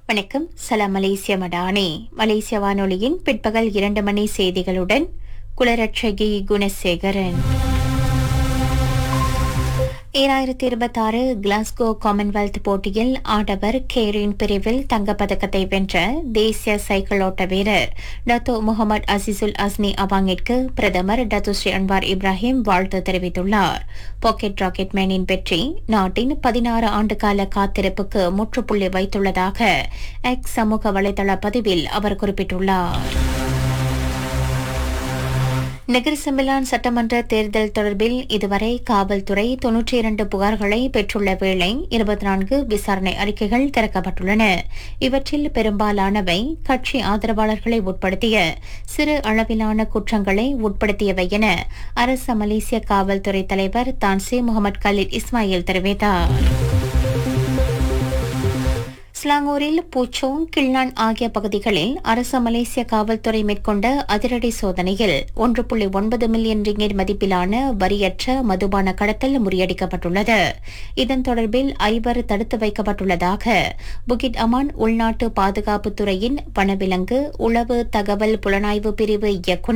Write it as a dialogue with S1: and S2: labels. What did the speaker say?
S1: வணக்கம் சலாம் மலேசிய மடானி மலேசிய வானொலியின் பிற்பகல் இரண்டு மணி செய்திகளுடன் குலரட்சகி குணசேகரன் ஈராயிரத்தி இருபத்தாறு கிளாஸ்கோ காமன்வெல்த் போட்டியில் ஆடவர் கேரின் பிரிவில் தங்கப்பதக்கத்தை வென்ற தேசிய சைக்கிள் ஓட்ட வீரர் டத்தோ முகமது அசிசுல் அஸ்னி அவாங்கிற்கு பிரதமர் டத்து ஸ்ரீ அன்வார் இப்ராஹிம் வாழ்த்து தெரிவித்துள்ளார் பாக்கெட் ராக்கெட் மேனின் வெற்றி நாட்டின் பதினாறு ஆண்டுகால காத்திருப்புக்கு முற்றுப்புள்ளி வைத்துள்ளதாக எக்ஸ் சமூக வலைதள பதிவில் அவர் குறிப்பிட்டுள்ளார் நெகிர் செம்பிலான் சட்டமன்ற தேர்தல் தொடர்பில் இதுவரை காவல்துறை தொன்னூற்றி இரண்டு புகார்களை பெற்றுள்ள வேளை இருபத்தி நான்கு விசாரணை அறிக்கைகள் திறக்கப்பட்டுள்ளன இவற்றில் பெரும்பாலானவை கட்சி ஆதரவாளர்களை உட்படுத்திய சிறு அளவிலான குற்றங்களை உட்படுத்தியவை என அரச மலேசிய காவல்துறை தலைவர் தான்சி முகமது கலீல் இஸ்மாயில் தெரிவித்தார் ஸ்லாங்கூரில் பூச்சோங் கிள்ளான் ஆகிய பகுதிகளில் அரசு மலேசிய காவல்துறை மேற்கொண்ட அதிரடி சோதனையில் ஒன்று புள்ளி ஒன்பது மில்லியன் ரிங்கெட் மதிப்பிலான வரியற்ற மதுபான கடத்தல் முறியடிக்கப்பட்டுள்ளது இதன் தொடர்பில் ஐவர் தடுத்து வைக்கப்பட்டுள்ளதாக புகிட் அமான் உள்நாட்டு பாதுகாப்புத்துறையின் வனவிலங்கு உளவு தகவல் புலனாய்வு பிரிவு இயக்குநர்